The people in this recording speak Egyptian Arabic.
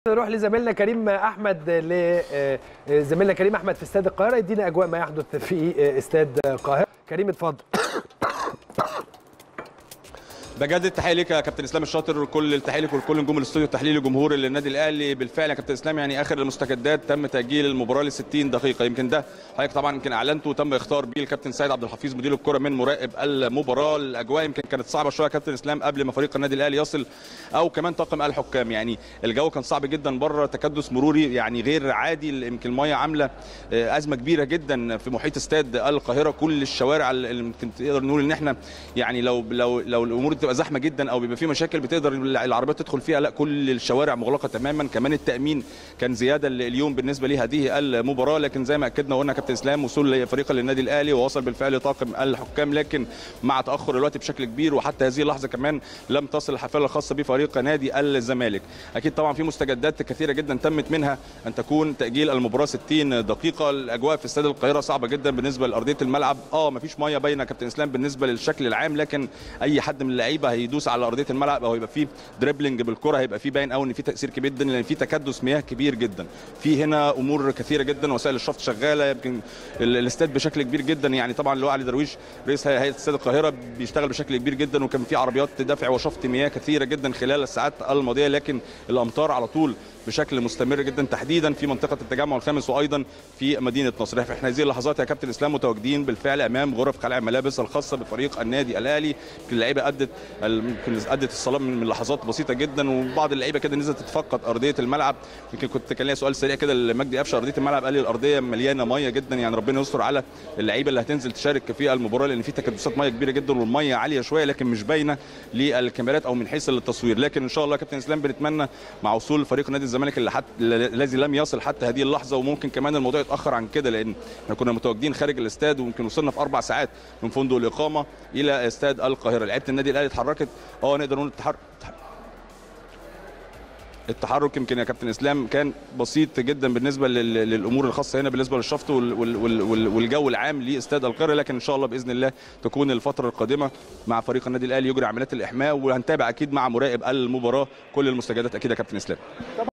نروح لزميلنا كريم احمد لزميلنا كريم احمد في استاد القاهره يدينا اجواء ما يحدث في استاد القاهره كريم اتفضل بجد التحيه ليك يا كابتن اسلام الشاطر كل التحيه ليك ولكل نجوم الاستوديو التحليلي جمهور النادي الاهلي بالفعل يا كابتن اسلام يعني اخر المستجدات تم تاجيل المباراه ل 60 دقيقه يمكن ده حضرتك طبعا يمكن اعلنته وتم اختار بيه الكابتن سيد عبد الحفيظ مدير الكره من مراقب المباراه الاجواء يمكن كانت صعبه شويه يا كابتن اسلام قبل ما فريق النادي الاهلي يصل او كمان طاقم الحكام يعني الجو كان صعب جدا بره تكدس مروري يعني غير عادي يمكن الميه عامله ازمه كبيره جدا في محيط استاد القاهره كل الشوارع اللي يمكن تقدر نقول ان احنا يعني لو لو لو الامور بتبقى زحمه جدا او بيبقى في مشاكل بتقدر العربيات تدخل فيها لا كل الشوارع مغلقه تماما كمان التامين كان زياده اليوم بالنسبه لهذه المباراه لكن زي ما اكدنا وقلنا كابتن اسلام وصول فريق للنادي الاهلي ووصل بالفعل طاقم الحكام لكن مع تاخر الوقت بشكل كبير وحتى هذه اللحظه كمان لم تصل الحفله الخاصه بفريق نادي الزمالك اكيد طبعا في مستجدات كثيره جدا تمت منها ان تكون تاجيل المباراه 60 دقيقه الاجواء في استاد القاهره صعبه جدا بالنسبه لارضيه الملعب اه مفيش ميه باينه كابتن اسلام بالنسبه للشكل العام لكن اي حد من اللعيبه هيدوس على ارضيه الملعب او يبقى فيه دريبلينج بالكره هيبقى فيه باين قوي ان في تاثير كبير جدا لان في تكدس مياه كبير جدا في هنا امور كثيره جدا وسائل الشفط شغاله يمكن الاستاد بشكل كبير جدا يعني طبعا اللي هو علي درويش رئيس هيئه استاد القاهره بيشتغل بشكل كبير جدا وكان في عربيات دفع وشفط مياه كثيره جدا خلال الساعات الماضيه لكن الامطار على طول بشكل مستمر جدا تحديدا في منطقه التجمع الخامس وايضا في مدينه نصر احنا هذه اللحظات يا كابتن اسلام متواجدين بالفعل امام غرف خلع الملابس الخاصه بفريق النادي الاهلي اللعيبه ادت يمكن ادت الصلاه من لحظات بسيطه جدا وبعض اللعيبه كده نزلت تتفقد ارضيه الملعب يمكن كنت كان ليا سؤال سريع كده لمجدي قفشه ارضيه الملعب قال لي الارضيه مليانه ميه جدا يعني ربنا يستر على اللعيبه اللي هتنزل تشارك في المباراه لان في تكدسات ميه كبيره جدا والميه عاليه شويه لكن مش باينه للكاميرات او من حيث التصوير لكن ان شاء الله يا كابتن اسلام بنتمنى مع وصول فريق نادي الزمالك اللي حتى الذي لم يصل حتى هذه اللحظه وممكن كمان الموضوع يتاخر عن كده لان احنا كنا متواجدين خارج الاستاد ويمكن وصلنا في اربع ساعات من فندق الاقامه الى استاد القاهره لعيبه النادي الاهلي اتحركت اه نقدر نقول التحرك التحرك يمكن يا كابتن اسلام كان بسيط جدا بالنسبه للامور الخاصه هنا بالنسبه للشفط والجو العام لاستاد القاهره لكن ان شاء الله باذن الله تكون الفتره القادمه مع فريق النادي الاهلي يجري عمليات الاحماء وهنتابع اكيد مع مراقب المباراه كل المستجدات اكيد يا كابتن اسلام